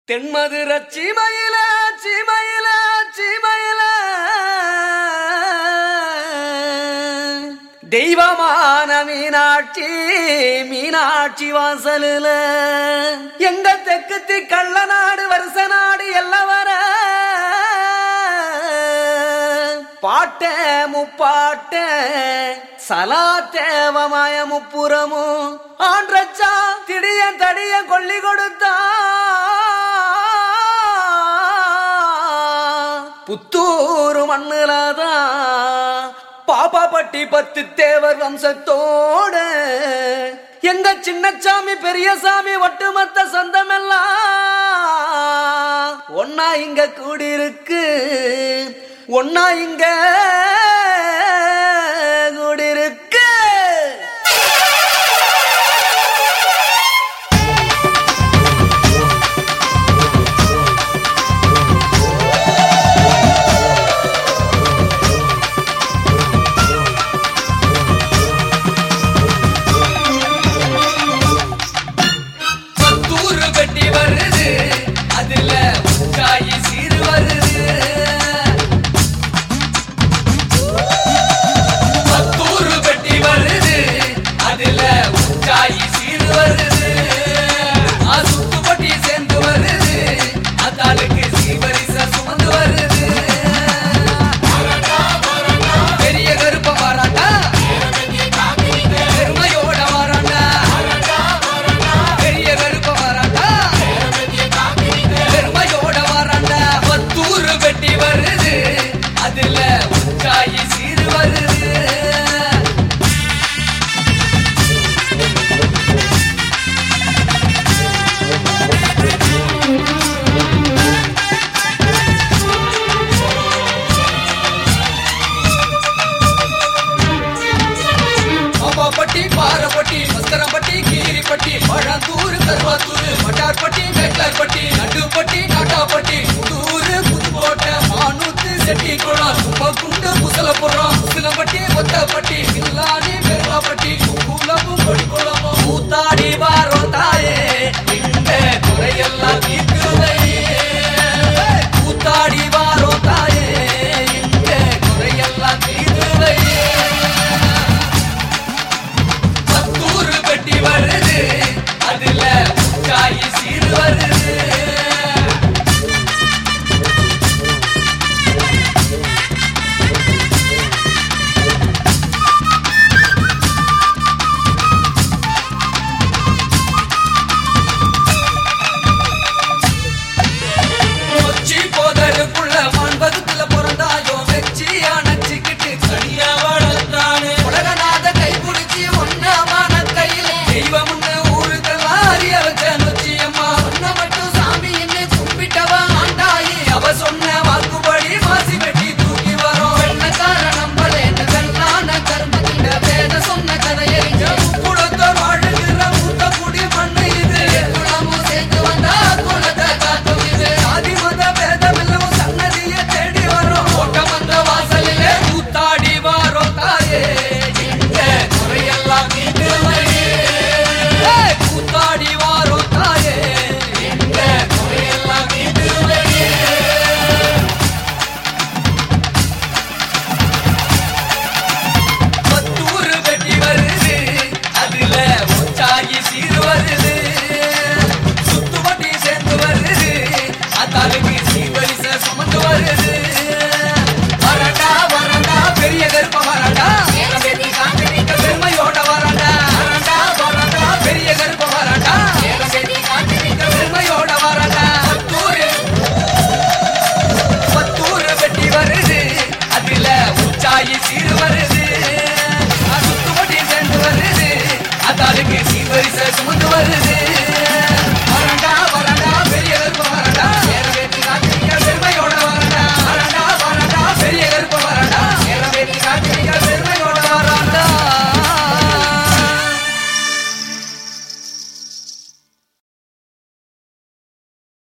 தென்மதுர சீமையில சீமையில சீமையில தெய்வமான மீனாட்சி மீனாட்சி வாசலுல எங்க தெக்குத்தி கள்ள நாடு வருஷ நாடு எல்லாம் வர பாட்ட முப்பாட்ட சலா தேவமாய முப்புறமும் ஆன்றச்சா திடிய தடிய கொல்லி கொடுத்தா புத்தூர் மண்ணுலதான் பாப்பாப்பட்டி பத்து தேவர் வம்சத்தோட எங்க சின்னச்சாமி பெரியசாமி ஒட்டுமொத்த சொந்தமெல்லாம் ஒன்னா இங்க கூடியிருக்கு ஒன்னா இங்க கூடியிருக்கு பத்தூறு பெட்டி வருது அதுல உச்சாயி சீரு வருது பத்தூறு பெட்டி வருது அதுல உச்சாயி சீரு வருது ஆ சுத்துப்பட்டி சேர்ந்து வருது அத்தாளுக்கு சீவரிச சுமந்து வருது பெரிய கருப்ப மாறாட்டா பெருமையோட மாறாட்டா பெரிய கருப்ப மாறாட்டா பெருமையோட மாறாட்டா பத்தூறு பெட்டி வருது அதுல உச்சாயி சீரு வருது அம்மாப்பட்டி பாரப்பட்டி மஸ்கரம்பட்டி கீரிப்பட்டி பழந்தூர் கருவாத்தூர் மட்டார்பட்டி வெட்லார்பட்டி நடுப்பட்டி நாட்டாப்பட்டி புதூர் புதுக்கோட்டை மானூத்து செட்டி குளம் சும்மக்குண்டு முசலப்புறம் முசலம்பட்டி ஒத்தப்பட்டி